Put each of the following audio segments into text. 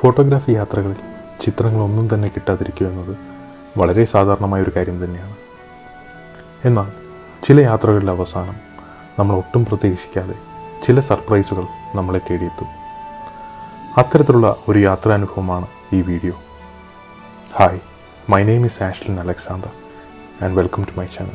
photography യാത്രകളിൽ ചിത്രങ്ങളൊന്നും തന്നെ കിട്ടാതിരിക്കുക എന്നത് വളരെ സാധാരണമായ ഒരു കാര്യം തന്നെയാണ് എന്നാൽ ചില ഹാത്രകളുടെ അവസാനം നമ്മൾ ഒട്ടും പ്രതീക്ഷിക്കാതെ ചില സർപ്രൈസുകൾ നമ്മളെ തേടിയെത്തും അത്തരത്തിലുള്ള ഒരു യാത്രാനുഭവമാണ് ഈ video hi my name is Ashlin Alexander and welcome to my channel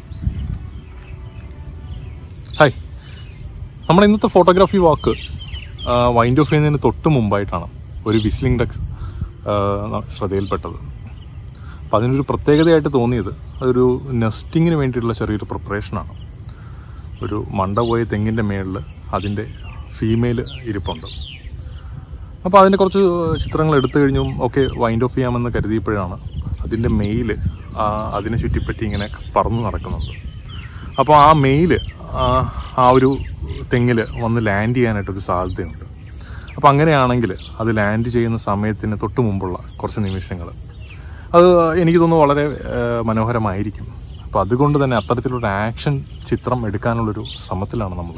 hi നമ്മുടെ ഇന്നത്തെ ഫോട്ടോഗ്രാഫി വാക്ക് വൈൻഡ് ഓഫ് ചെയ്യുന്നതിന് തൊട്ട് മുമ്പായിട്ടാണ് ഒരു വിസ്ലിംഗ് ഡക്ക് ശ്രദ്ധയിൽപ്പെട്ടത് അപ്പം അതിനൊരു പ്രത്യേകതയായിട്ട് തോന്നിയത് അതൊരു നെസ്റ്റിങ്ങിന് വേണ്ടിയിട്ടുള്ള ചെറിയൊരു പ്രിപ്പറേഷനാണ് ഒരു മണ്ട പോയ തെങ്ങിൻ്റെ മേളിൽ അതിൻ്റെ ഫീമെയിൽ ഇരിപ്പുണ്ട് അപ്പോൾ അതിൻ്റെ കുറച്ച് ചിത്രങ്ങൾ എടുത്തു കഴിഞ്ഞും ഒക്കെ വൈൻഡ് ഓഫ് ചെയ്യാമെന്ന് കരുതിയപ്പോഴാണ് അതിൻ്റെ മെയില് അതിനെ ചുറ്റിപ്പറ്റി ഇങ്ങനെ പറന്നു നടക്കുന്നുണ്ട് അപ്പോൾ ആ മെയില് ആ ഒരു തെങ്ങിൽ വന്ന് ലാൻഡ് ചെയ്യാനായിട്ടൊരു സാധ്യതയുണ്ട് അപ്പോൾ അങ്ങനെയാണെങ്കിൽ അത് ലാൻഡ് ചെയ്യുന്ന സമയത്തിന് തൊട്ട് മുമ്പുള്ള കുറച്ച് നിമിഷങ്ങൾ അത് എനിക്ക് തോന്നുന്നു വളരെ ഏഹ്, മനോഹരമായിരിക്കും അപ്പോൾ അതുകൊണ്ട് തന്നെ അത്തരത്തിലൊരു ആക്ഷൻ ചിത്രം എടുക്കാനുള്ളൊരു ശ്രമത്തിലാണ് നമ്മൾ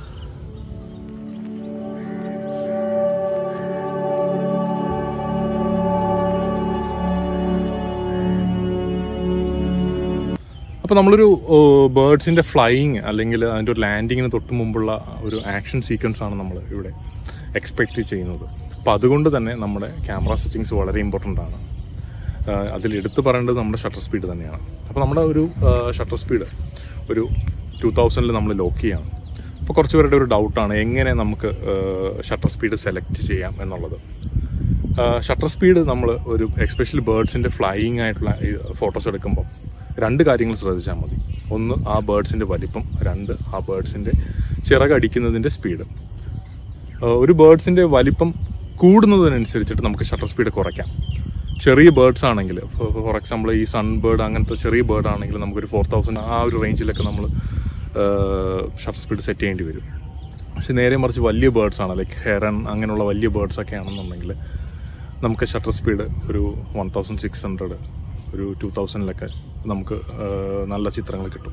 അപ്പോൾ നമ്മളൊരു ബേർഡ്സിൻ്റെ ഫ്ലൈയിങ് അല്ലെങ്കിൽ അതിൻ്റെ ഒരു ലാൻഡിങ്ങിന് തൊട്ട് മുമ്പുള്ള ഒരു ആക്ഷൻ സീക്വൻസ് ആണ് നമ്മൾ ഇവിടെ എക്സ്പെക്റ്റ് ചെയ്യുന്നത് അപ്പോൾ അതുകൊണ്ട് തന്നെ നമ്മുടെ ക്യാമറ സെറ്റിങ്സ് വളരെ ഇമ്പോർട്ടൻ്റ് ആണ് ആഹ് അതിൽ എടുത്തു പറയേണ്ടത് നമ്മുടെ ഷട്ടർ സ്പീഡ് തന്നെയാണ് അപ്പോൾ നമ്മുടെ ഒരു ഷട്ടർ സ്പീഡ് ഒരു ടു തൗസൻഡിൽ നമ്മൾ ലോക്ക് ചെയ്യാണ് അപ്പോൾ കുറച്ച് പേരുടെ ഒരു ഡൗട്ടാണ് എങ്ങനെ നമുക്ക് ഷട്ടർ സ്പീഡ് സെലക്ട് ചെയ്യാം എന്നുള്ളത് ഷട്ടർ സ്പീഡ് നമ്മൾ ഒരു എക്സ്പെഷ്യലി ബേർഡ്സിൻ്റെ ഫ്ലൈയിങ് ആയിട്ടുള്ള ഫോട്ടോസ് എടുക്കുമ്പോൾ രണ്ട് കാര്യങ്ങൾ ശ്രദ്ധിച്ചാൽ മതി ഒന്ന് ആ ബേർഡ്സിൻ്റെ വലിപ്പം രണ്ട് ആ ബേർഡ്സിൻ്റെ ചിറകടിക്കുന്നതിൻ്റെ സ്പീഡ് ഒരു ബേർഡ്സിൻ്റെ വലിപ്പം കൂടുന്നതിനനുസരിച്ചിട്ട് നമുക്ക് ഷട്ടർ സ്പീഡ് കുറയ്ക്കാം ചെറിയ ബേർഡ്സ് ആണെങ്കിൽ ഫോർ എക്സാമ്പിൾ ഈ സൺ ബേർഡ് അങ്ങനത്തെ ചെറിയ ബേർഡ് ആണെങ്കിൽ നമുക്കൊരു ഫോർ തൗസൻഡ് ആ ഒരു റേഞ്ചിലൊക്കെ നമ്മൾ ഷട്ടർ സ്പീഡ് സെറ്റ് ചെയ്യേണ്ടി വരും പക്ഷെ നേരെ മറിച്ച് വലിയ ബേർഡ്സ് ആണ് ലൈക്ക് ഹെറൺ അങ്ങനെയുള്ള വലിയ ബേർഡ്സ് ഒക്കെ ആണെന്നുണ്ടെങ്കിൽ നമുക്ക് ഷട്ടർ സ്പീഡ് ഒരു വൺ തൗസൻഡ് സിക്സ് ഹൺഡ്രഡ് ഒരു ടു തൗസൻഡിലൊക്കെ നമുക്ക് ആ, നല്ല ചിത്രങ്ങൾ കിട്ടും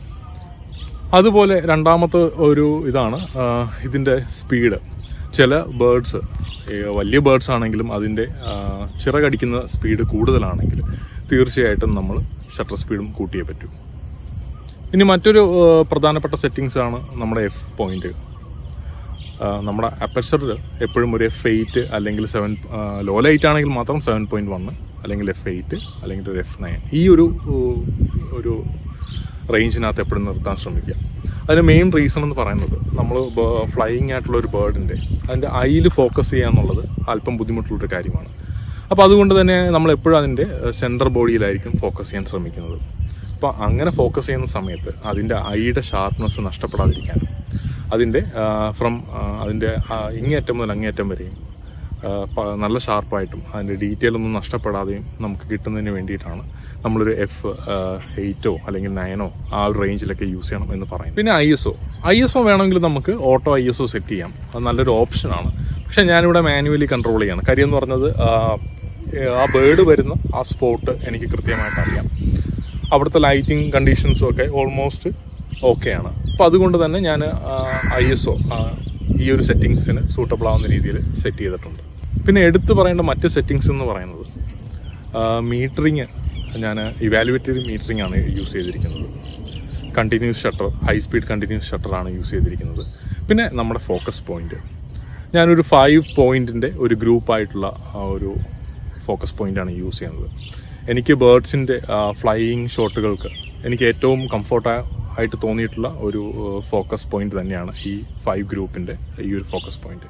അതുപോലെ രണ്ടാമത്തെ ഒരു ഇതാണ് ആ, ഇതിൻ്റെ സ്പീഡ് ചില ബേർഡ്സ് വലിയ ബേർഡ്സ് ആണെങ്കിലും അതിൻ്റെ ആ, ചിറകടിക്കുന്ന സ്പീഡ് കൂടുതലാണെങ്കിൽ തീർച്ചയായിട്ടും നമ്മൾ ഷട്ടർ സ്പീഡും കൂട്ടിയേ പറ്റൂ ഇനി മറ്റൊരു ആ, പ്രധാനപ്പെട്ട സെറ്റിങ്സ് ആണ് നമ്മുടെ എഫ് പോയിന്റ് നമ്മുടെ അപ്പച്ചറിൽ എപ്പോഴും ഒരു എഫ് എയ്റ്റ് അല്ലെങ്കിൽ സെവൻ ലോ ലൈറ്റ് ആണെങ്കിൽ മാത്രം സെവൻ പോയിന്റ് വണ്ണ് അല്ലെങ്കിൽ എഫ് എയ്റ്റ് അല്ലെങ്കിൽ ഒരു എഫ് നയൻ ഈ ഒരു ഉ, ഒരു റേഞ്ചിനകത്ത് എപ്പോഴും നിർത്താൻ ശ്രമിക്കുക അതിന് മെയിൻ റീസൺ എന്ന് പറയുന്നത് നമ്മൾ ഫ്ലൈയിങ് ആയിട്ടുള്ള ഒരു ബേർഡിൻ്റെ അതിൻ്റെ ഐയിൽ ഫോക്കസ് ചെയ്യുക എന്നുള്ളത് അല്പം ബുദ്ധിമുട്ടുള്ളൊരു കാര്യമാണ് അപ്പോൾ അതുകൊണ്ട് തന്നെ നമ്മൾ എപ്പോഴും അതിൻ്റെ സെൻട്രൽ ബോഡിയിലായിരിക്കും ഫോക്കസ് ചെയ്യാൻ ശ്രമിക്കുന്നത് അപ്പോൾ അങ്ങനെ ഫോക്കസ് ചെയ്യുന്ന സമയത്ത് അതിൻ്റെ ഐയുടെ ഷാർപ്നെസ് നഷ്ടപ്പെടാതിരിക്കാനും അതിൻ്റെ ഫ്രം അതിൻ്റെ ആ, ഇങ്ങേയറ്റം മുതൽ അങ്ങേയറ്റം വരെയും ആ, പ- നല്ല ഷാർപ്പായിട്ടും അതിൻ്റെ ഡീറ്റെയിൽ ഒന്നും നഷ്ടപ്പെടാതെയും നമുക്ക് കിട്ടുന്നതിന് വേണ്ടിയിട്ടാണ് നമ്മളൊരു എഫ് എയ്റ്റോ അല്ലെങ്കിൽ നയനോ ആ ഒരു റേഞ്ചിലൊക്കെ യൂസ് ചെയ്യണം എന്ന് പറയും പിന്നെ I S O I S O വേണമെങ്കിൽ നമുക്ക് auto I S O set ചെയ്യാം അത് നല്ലൊരു ഓപ്ഷനാണ് പക്ഷെ ഞാനിവിടെ മാനുവലി കൺട്രോൾ ചെയ്യാണ് കാര്യം എന്ന് പറഞ്ഞത് ആ, ആ ബേർഡ് വരുന്ന ആ സ്പോട്ട് എനിക്ക് കൃത്യമായിട്ട് അറിയാം അവിടുത്തെ ലൈറ്റിംഗ് കണ്ടീഷൻസും ഒക്കെ ഓൾമോസ്റ്റ് ഓക്കെയാണ് അപ്പോൾ അതുകൊണ്ട് തന്നെ ഞാൻ ഐ എസ് ഒ ഈ ഒരു സെറ്റിങ്സിന് സൂട്ടബിൾ ആവുന്ന രീതിയിൽ സെറ്റ് ചെയ്തിട്ടുണ്ട് പിന്നെ എടുത്തു പറയേണ്ട മറ്റ് സെറ്റിങ്സ് എന്ന് പറയുന്നത് മീറ്ററിങ് ഞാൻ ഇവാലുവേറ്റഡ് മീറ്ററിംഗ് ആണ് യൂസ് ചെയ്തിരിക്കുന്നത് continuous shutter high speed continuous shutter ആണ് യൂസ് ചെയ്തിരിക്കുന്നത് പിന്നെ നമ്മുടെ ഫോക്കസ് പോയിന്റ് ഞാനൊരു ഫൈവ് പോയിന്റിന്റെ ഒരു ഗ്രൂപ്പായിട്ടുള്ള ഒരു ഫോക്കസ് പോയിന്റ് ആണ് യൂസ് ചെയ്യുന്നത് എനിക്ക് ബേർഡ്സിന്റെ ഫ്ലൈയിങ് ഷോട്ടുകൾക്ക് എനിക്ക് ഏറ്റവും കംഫർട്ട് ആയിട്ട് തോന്നിയിട്ടുള്ള ഒരു ഫോക്കസ് പോയിന്റ് തന്നെയാണ് ഈ ഫൈവ് ഗ്രൂപ്പിന്റെ ഈ ഒരു ഫോക്കസ് പോയിന്റ്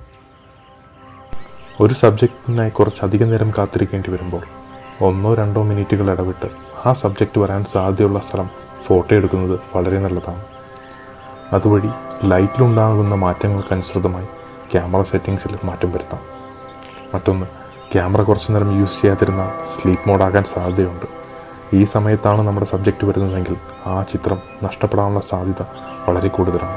ഒരു സബ്ജക്റ്റിനായി കുറച്ചധികം നേരം കാത്തിരിക്കേണ്ടി വരുമ്പോൾ ഒന്നോ രണ്ടോ മിനിറ്റുകൾ ഇടവിട്ട് ആ സബ്ജക്റ്റ് വരാൻ സാധ്യതയുള്ള സ്ഥലം ഫോട്ടോ എടുക്കുന്നത് വളരെ നല്ലതാണ് അതുവഴി ലൈറ്റിലുണ്ടാകുന്ന മാറ്റങ്ങൾക്കനുസൃതമായി ക്യാമറ സെറ്റിങ്സിൽ മാറ്റം വരുത്താം മറ്റൊന്ന് ക്യാമറ കുറച്ചു നേരം യൂസ് ചെയ്യാതിരുന്നാൽ സ്ലീപ്പ് മോഡാകാൻ സാധ്യതയുണ്ട് ഈ സമയത്താണ് നമ്മുടെ സബ്ജക്റ്റ് വരുന്നതെങ്കിൽ ആ ചിത്രം നഷ്ടപ്പെടാനുള്ള സാധ്യത വളരെ കൂടുതലാണ്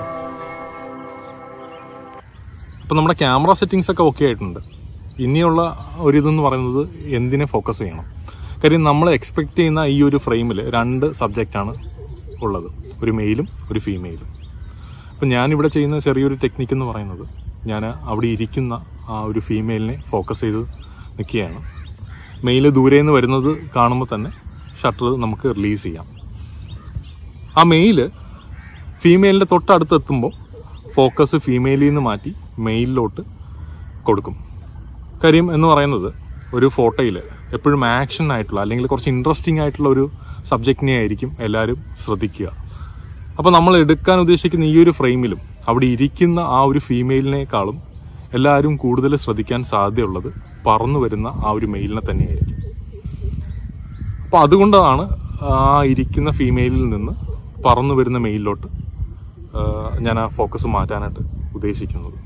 അപ്പോൾ നമ്മുടെ ക്യാമറ സെറ്റിങ്സ് ഒക്കെ ഓക്കെ ആയിട്ടുണ്ട് ഇനിയുള്ള ഒരു ഇതെന്ന് പറയുന്നത് എന്തിനെ ഫോക്കസ് ചെയ്യണം കാര്യം നമ്മൾ എക്സ്പെക്ട് ചെയ്യുന്ന ഈ ഒരു ഫ്രെയിമിൽ രണ്ട് സബ്ജക്റ്റ് ആണ് ഉള്ളത് ഒരു മെയിലും ഒരു ഫീമെയിലും അപ്പം ഞാനിവിടെ ചെയ്യുന്ന ചെറിയൊരു ടെക്നിക്ക് എന്ന് പറയുന്നത് ഞാൻ അവിടെ ഇരിക്കുന്ന ആ ഒരു ഫീമെയിലിനെ ഫോക്കസ് ചെയ്ത് നിൽക്കുകയാണ് മെയിൽ ദൂരെ നിന്ന് വരുന്നത് കാണുമ്പോൾ തന്നെ ഷട്ടർ നമുക്ക് റിലീസ് ചെയ്യാം ആ മെയില് ഫീമെയിലിൻ്റെ തൊട്ടടുത്ത് എത്തുമ്പോൾ ഫോക്കസ് ഫീമെയിലിൽ നിന്ന് മാറ്റി മെയിലിലോട്ട് കൊടുക്കും കാര്യം എന്ന് പറയുന്നത് ഒരു ഫോട്ടോയിൽ എപ്പോഴും ആക്ഷൻ ആയിട്ടുള്ള അല്ലെങ്കിൽ കുറച്ച് ഇൻട്രസ്റ്റിംഗ് ആയിട്ടുള്ള ഒരു സബ്ജക്റ്റിനെ ആയിരിക്കും എല്ലാവരും ശ്രദ്ധിക്കുക അപ്പോൾ നമ്മൾ എടുക്കാൻ ഉദ്ദേശിക്കുന്ന ഈ ഒരു ഫ്രെയിമിലും അവിടെ ഇരിക്കുന്ന ആ ഒരു ഫീമെയിലിനേക്കാളും എല്ലാവരും കൂടുതൽ ശ്രദ്ധിക്കാൻ സാധ്യതയുള്ളത് പറന്നു വരുന്ന ആ ഒരു മെയിലിനെ തന്നെയായിരിക്കും അപ്പോൾ അതുകൊണ്ടാണ് ആ ഇരിക്കുന്ന ഫീമെയിലിൽ നിന്ന് പറന്നു വരുന്ന മെയിലിലോട്ട് ആ, ഞാൻ ആ ഫോക്കസ് മാറ്റാനായിട്ട് ഉദ്ദേശിക്കുന്നത്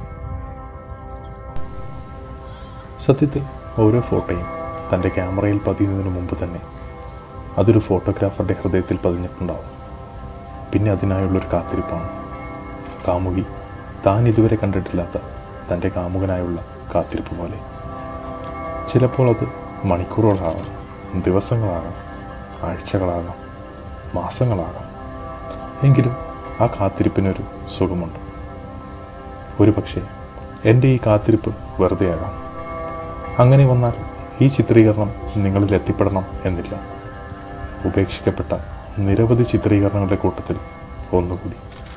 സത്യത്തിൽ ഓരോ ഫോട്ടോയും തൻ്റെ ക്യാമറയിൽ പതിയുന്നതിന് മുമ്പ് തന്നെ അതൊരു ഫോട്ടോഗ്രാഫറുടെ ഹൃദയത്തിൽ പതിഞ്ഞിട്ടുണ്ടാവും പിന്നെ അതിനായുള്ളൊരു കാത്തിരിപ്പാണ് കാമുകി താൻ ഇതുവരെ കണ്ടിട്ടില്ലാത്ത തൻ്റെ കാമുകനായുള്ള കാത്തിരിപ്പ് പോലെ ചിലപ്പോൾ അത് മണിക്കൂറുകളാകാം ദിവസങ്ങളാകാം ആഴ്ചകളാകാം മാസങ്ങളാകാം എങ്കിലും ആ കാത്തിരിപ്പിനൊരു സുഖമുണ്ട് ഒരു പക്ഷേ എൻ്റെ ഈ കാത്തിരിപ്പ് വെറുതെയാകാം അങ്ങനെ വന്നാൽ ഈ ചിത്രീകരണം നിങ്ങളിൽ എത്തിപ്പെടണം എന്നില്ല ഉപേക്ഷിക്കപ്പെട്ട നിരവധി ചിത്രീകരണങ്ങളുടെ കൂട്ടത്തിൽ ഒന്നുകൂടി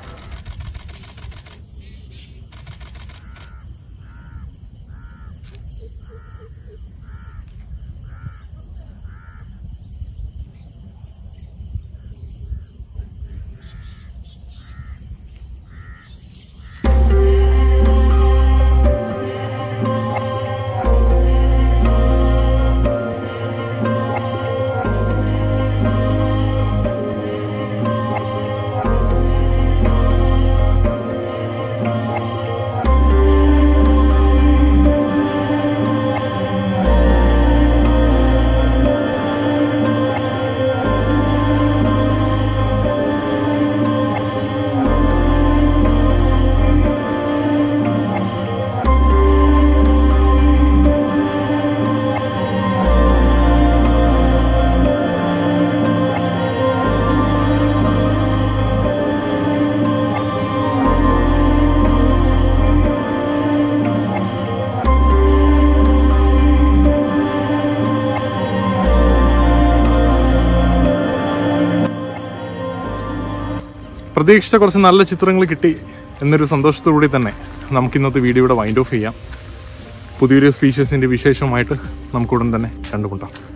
പ്രതീക്ഷിച്ച കുറച്ച് നല്ല ചിത്രങ്ങൾ കിട്ടി എന്നൊരു സന്തോഷത്തോടുകൂടി തന്നെ നമുക്ക് ഇന്നത്തെ വീഡിയോ ഇവിടെ വൈൻഡ് ഓഫ് ചെയ്യാം പുതിയൊരു സ്പീഷ്യസിന്റെ വിശേഷമായിട്ട് നമുക്കുടൻ തന്നെ കണ്ടുമുട്ടാം